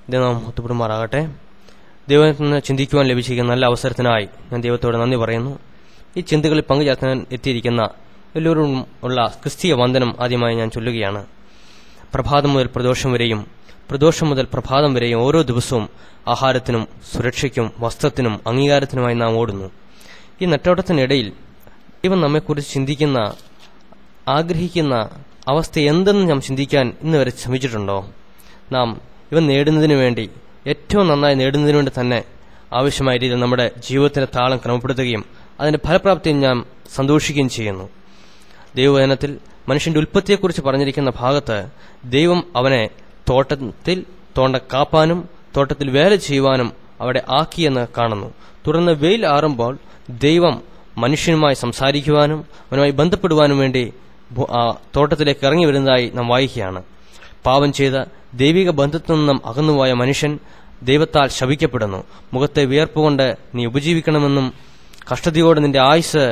ഇത് നാം ഒത്തുപെടുമാറാകട്ടെ ദൈവത്തിൽ നിന്ന് ചിന്തിക്കുവാൻ ലഭിച്ചിരിക്കുന്ന നല്ല അവസരത്തിനായി ഞാൻ ദൈവത്തോട് നന്ദി പറയുന്നു ഈ ചിന്തകളിൽ പങ്കുചേർക്കാൻ എത്തിയിരിക്കുന്ന എല്ലാവരും ഉള്ള ക്രിസ്തീയ വന്ദനം ആദ്യമായി ഞാൻ ചൊല്ലുകയാണ് പ്രഭാതം മുതൽ പ്രദോഷം വരെയും പ്രദോഷം മുതൽ പ്രഭാതം വരെയും ഓരോ ദിവസവും ആഹാരത്തിനും സുരക്ഷയ്ക്കും വസ്ത്രത്തിനും അംഗീകാരത്തിനുമായി നാം ഓടുന്നു ഈ നെട്ടോട്ടത്തിനിടയിൽ ഇവൻ നമ്മെക്കുറിച്ച് ചിന്തിക്കുന്ന ആഗ്രഹിക്കുന്ന അവസ്ഥ എന്തെന്ന് നാം ചിന്തിക്കാൻ ഇന്ന് വരെ ശ്രമിച്ചിട്ടുണ്ടോ നാം ഇവ നേടുന്നതിന് വേണ്ടി ഏറ്റവും നന്നായി നേടുന്നതിന് വേണ്ടി തന്നെ ആവശ്യമായ രീതിയിൽ നമ്മുടെ ജീവിതത്തിന്റെ താളം ക്രമപ്പെടുത്തുകയും അതിന്റെ ഫലപ്രാപ്തിയിൽ നാം സന്തോഷിക്കുകയും ചെയ്യുന്നു ദൈവവചനത്തിൽ മനുഷ്യന്റെ ഉൽപ്പത്തിയെക്കുറിച്ച് പറഞ്ഞിരിക്കുന്ന ഭാഗത്ത് ദൈവം അവനെ തോട്ടത്തിൽ തോണ്ട കാപ്പാനും തോട്ടത്തിൽ വേല ചെയ്യുവാനും അവിടെ ആക്കിയെന്ന് കാണുന്നു തുടർന്ന് വെയിൽ ആറുമ്പോൾ ദൈവം മനുഷ്യനുമായി സംസാരിക്കുവാനും അവനുമായി ബന്ധപ്പെടുവാനും വേണ്ടി ഭൂ- ആ തോട്ടത്തിലേക്ക് ഇറങ്ങി വരുന്നതായി നാം വായിക്കുകയാണ് പാപം ചെയ്ത ദൈവിക ബന്ധത്തിൽ നിന്നും അകന്നുപോയ മനുഷ്യൻ ദൈവത്താൽ ശപിക്കപ്പെടുന്നു മുഖത്തെ വിയർപ്പുകൊണ്ട് നീ ഉപജീവിക്കണമെന്നും കഷ്ടതയോടെ നിന്റെ ആയുസ്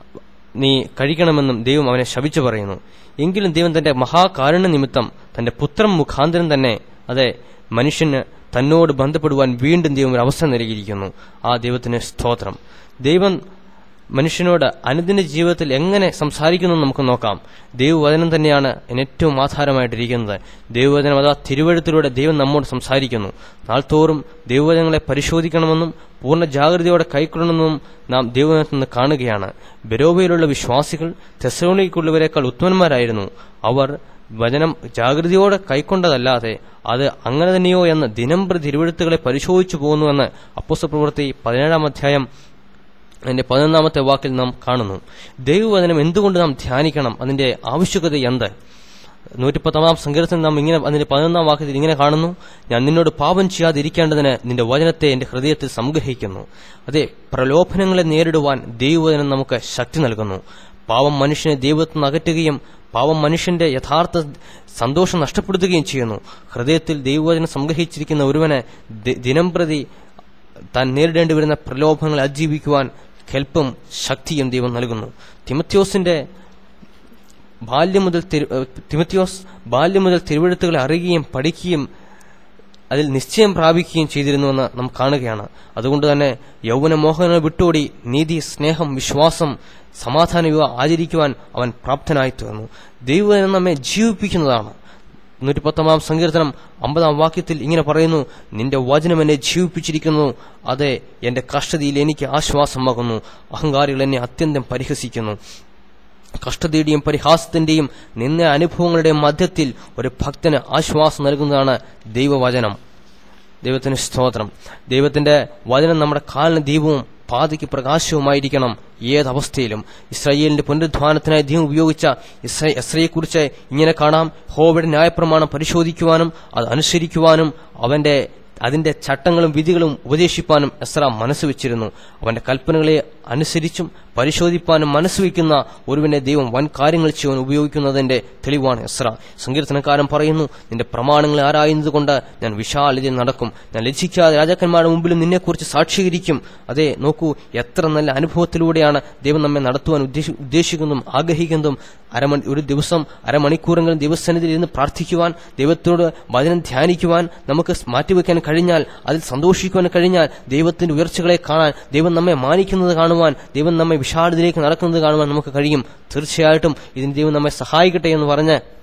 നീ കഴിക്കണമെന്നും ദൈവം അവനെ ശപിച്ചു പറയുന്നു എങ്കിലും ദൈവം തന്റെ മഹാകാരുണ്യ നിമിത്തം തന്റെ പുത്രൻ മുഖാന്തരം തന്നെ അതെ മനുഷ്യന് തന്നോട് ബന്ധപ്പെടുവാൻ വീണ്ടും ദൈവം ഒരു അവസരം നൽകിയിരിക്കുന്നു ആ ദൈവത്തിന് സ്തോത്രം ദൈവം മനുഷ്യനോട് അനുദിന ജീവിതത്തിൽ എങ്ങനെ സംസാരിക്കുന്നു എന്ന് നമുക്ക് നോക്കാം ദൈവവചനം തന്നെയാണ് ഇതിന് ഏറ്റവും ആധാരമായിട്ടിരിക്കുന്നത് ദൈവവചനം അതാ തിരുവഴുത്തിലൂടെ ദൈവം നമ്മോട് സംസാരിക്കുന്നു നാൾത്തോറും ദൈവവചനങ്ങളെ പരിശോധിക്കണമെന്നും പൂർണ്ണ ജാഗ്രതയോടെ കൈക്കൊള്ളണമെന്നും നാം ദൈവവചനത്തിൽ നിന്ന് കാണുകയാണ് ബെരോബയിലുള്ള വിശ്വാസികൾ തെസലോണിക്കുള്ളവരെക്കാൾ ഉത്തമന്മാരായിരുന്നു അവർ വചനം ജാഗ്രതയോടെ കൈക്കൊണ്ടതല്ലാതെ അത് അങ്ങനെ തന്നെയോ എന്ന് ദിനംപ്രതി തിരുവഴുത്തുകളെ പരിശോധിച്ചു പോകുന്നുവെന്ന് അപ്പോസ്ത പ്രവൃത്തി പതിനേഴാം അധ്യായം അതിന്റെ പതിനൊന്നാമത്തെ വാക്കിൽ നാം കാണുന്നു ദൈവവചനം എന്തുകൊണ്ട് നാം ധ്യാനിക്കണം അതിന്റെ ആവശ്യകത എന്ത് നൂറ്റിപ്പത്താം സങ്കീർത്തനം നാം ഇങ്ങനെ അതിന്റെ പതിനൊന്നാം വാക്യത്തിൽ ഇങ്ങനെ കാണുന്നു ഞാൻ നിന്നോട് പാപം ചെയ്യാതിരിക്കേണ്ടതിന് നിന്റെ വചനത്തെ എന്റെ ഹൃദയത്തിൽ സംഗ്രഹിക്കുന്നു അതെ പ്രലോഭനങ്ങളെ നേരിടുവാൻ ദൈവവചനം നമുക്ക് ശക്തി നൽകുന്നു പാവം മനുഷ്യനെ ദൈവത്തിൽ നിന്ന് അകറ്റുകയും പാവം മനുഷ്യന്റെ യഥാർത്ഥ സന്തോഷം നഷ്ടപ്പെടുത്തുകയും ചെയ്യുന്നു ഹൃദയത്തിൽ ദൈവവചനം സംഗ്രഹിച്ചിരിക്കുന്ന ഒരുവനെ ദി- ദിനംപ്രതി താൻ നേരിടേണ്ടി വരുന്ന പ്രലോഭനങ്ങളെ അതിജീവിക്കുവാൻ കെൽപ്പും ശക്തിയും ദൈവം നൽകുന്നു തിമത്യോസിന്റെ ബാല്യം മുതൽ തിരു- ഏഹ് തിമത്യോസ് ബാല്യം മുതൽ തിരുവഴുത്തുകളെ അറിയുകയും പഠിക്കുകയും അതിൽ നിശ്ചയം പ്രാപിക്കുകയും ചെയ്തിരുന്നുവെന്ന് നാം കാണുകയാണ് അതുകൊണ്ട് തന്നെ യൗവന മോഹനങ്ങൾ വിട്ടോടി നീതി സ്നേഹം വിശ്വാസം സമാധാനം ഇവ ആചരിക്കുവാൻ അവൻ പ്രാപ്തനായി തീർന്നു ദൈവം നമ്മെ ജീവിപ്പിക്കുന്നതാണ് നൂറ്റി പത്തൊമ്പതാം സങ്കീർത്തനം അമ്പതാം വാക്യത്തിൽ ഇങ്ങനെ പറയുന്നു നിന്റെ വചനം എന്നെ ജീവിപ്പിച്ചിരിക്കുന്നു അതെ എന്റെ കഷ്ടതയിൽ എനിക്ക് ആശ്വാസമാകുന്നു അഹങ്കാരികൾ എന്നെ അത്യന്തം പരിഹസിക്കുന്നു കഷ്ടതയുടെയും പരിഹാസത്തിന്റെയും നിന്ന അനുഭവങ്ങളുടെയും മധ്യത്തിൽ ഒരു ഭക്തന് ആശ്വാസം നൽകുന്നതാണ് ദൈവവചനം ദൈവത്തിന് സ്തോത്രം ദൈവത്തിന്റെ വചനം നമ്മുടെ കാലിന് ദീപവും പാതയ്ക്ക് പ്രകാശവുമായിരിക്കണം ഏതവസ്ഥയിലും ഇസ്രായേലിന്റെ പുനരുദ്ധാനത്തിനായി ദൈവം ഉപയോഗിച്ച ഇസ്രയെക്കുറിച്ച് ഇങ്ങനെ കാണാം ഹോവയുടെ ന്യായപ്രമാണം പരിശോധിക്കുവാനും അത് അനുസരിക്കുവാനും അവന്റെ അതിന്റെ ചട്ടങ്ങളും വിധികളും ഉപദേശിപ്പാനും എസ്ര മനസ്സ് വെച്ചിരുന്നു അവന്റെ കൽപ്പനകളെ അനുസരിച്ചും പരിശോധിപ്പാനും മനസ്സ് വയ്ക്കുന്ന ഒരുവനെ ദൈവം വൻ കാര്യങ്ങൾ ചെയ്യുവാൻ ഉപയോഗിക്കുന്നതിന്റെ തെളിവാണ് എസ്ര സങ്കീർത്തനക്കാരൻ പറയുന്നു നിന്റെ പ്രമാണങ്ങളെ ആരായുന്നതുകൊണ്ട് ഞാൻ വിശാലതയിൽ നടക്കും ഞാൻ ലജ്ജിക്കാതെ രാജാക്കന്മാരുടെ മുമ്പിലും നിന്നെക്കുറിച്ച് സാക്ഷീകരിക്കും അതെ നോക്കൂ എത്ര നല്ല അനുഭവത്തിലൂടെയാണ് ദൈവം നമ്മെ നടത്തുവാൻ ഉദ്ദേശി- ഉദ്ദേശിക്കുന്നതും ആഗ്രഹിക്കുന്നതും അരമണി ഒരു ദിവസം അരമണിക്കൂറെങ്കിലും ദൈവസന്നിധിയിൽ ഇരുന്ന് പ്രാർത്ഥിക്കുവാൻ ദൈവത്തോട് വചനം ധ്യാനിക്കുവാൻ നമുക്ക് മാറ്റിവെക്കാൻ കഴിഞ്ഞാൽ അതിൽ സന്തോഷിക്കുവാൻ കഴിഞ്ഞാൽ ദൈവത്തിന്റെ ഉയർച്ചകളെ കാണാൻ ദൈവം നമ്മെ മാനിക്കുന്നത് കാണുവാൻ ദൈവം നമ്മെ വിഷാദത്തിലേക്ക് നടക്കുന്നത് കാണുവാൻ നമുക്ക് കഴിയും തീർച്ചയായിട്ടും ഇതിന് ദൈവം നമ്മെ സഹായിക്കട്ടെ എന്ന് പറഞ്ഞ്